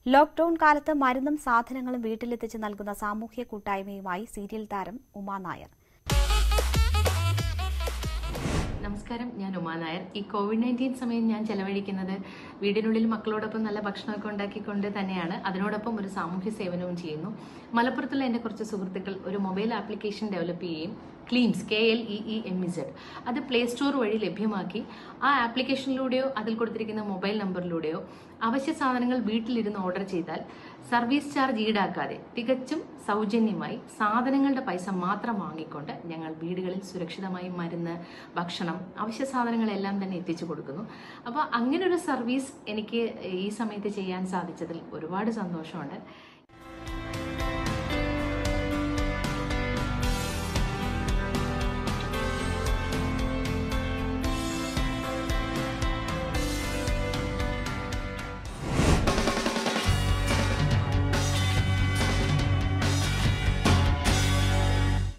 lockdown കാലത്ത് മരുന്നും സാധനങ്ങളും വീട്ടിലെത്തിച്ച് നൽകുന്ന സാമൂഹ്യ കൂട്ടായ്മയുമായി സീരിയൽ താരം ഉമാ നായർ നമസ്കാരം ഞാൻ ഉമാ നായർ ഈ കോവിഡ് നയൻറ്റീൻ സമയം ഞാൻ ചെലവഴിക്കുന്നത് വീടിനുള്ളിൽ മക്കളോടൊപ്പം നല്ല ഭക്ഷണമൊക്കെ ഉണ്ടാക്കിക്കൊണ്ട് തന്നെയാണ് അതിനോടൊപ്പം ഒരു സാമൂഹ്യ സേവനവും ചെയ്യുന്നു മലപ്പുറത്തുള്ള എൻ്റെ കുറച്ച് സുഹൃത്തുക്കൾ ഒരു മൊബൈൽ ആപ്ലിക്കേഷൻ ഡെവലപ്പ് ചെയ്യുകയും Kleems K L E E M E Z അത് പ്ലേ സ്റ്റോർ വഴി ലഭ്യമാക്കി ആ ആപ്ലിക്കേഷനിലൂടെയോ അതിൽ കൊടുത്തിരിക്കുന്ന മൊബൈൽ നമ്പറിലൂടെയോ അവശ്യ സാധനങ്ങൾ വീട്ടിലിരുന്ന് ഓർഡർ ചെയ്താൽ സർവീസ് ചാർജ് ഈടാക്കാതെ തികച്ചും സൗജന്യമായി സാധനങ്ങളുടെ പൈസ മാത്രം വാങ്ങിക്കൊണ്ട് ഞങ്ങൾ വീടുകളിൽ സുരക്ഷിതമായി മരുന്ന് ഭക്ഷണം അവശ്യ സാധനങ്ങളെല്ലാം തന്നെ എത്തിച്ചു കൊടുക്കുന്നു അപ്പോൾ അങ്ങനെ ഒരു സർവീസ് എനിക്ക് ഈ സമയത്ത് ചെയ്യാൻ സാധിച്ചതിൽ ഒരുപാട് സന്തോഷമുണ്ട്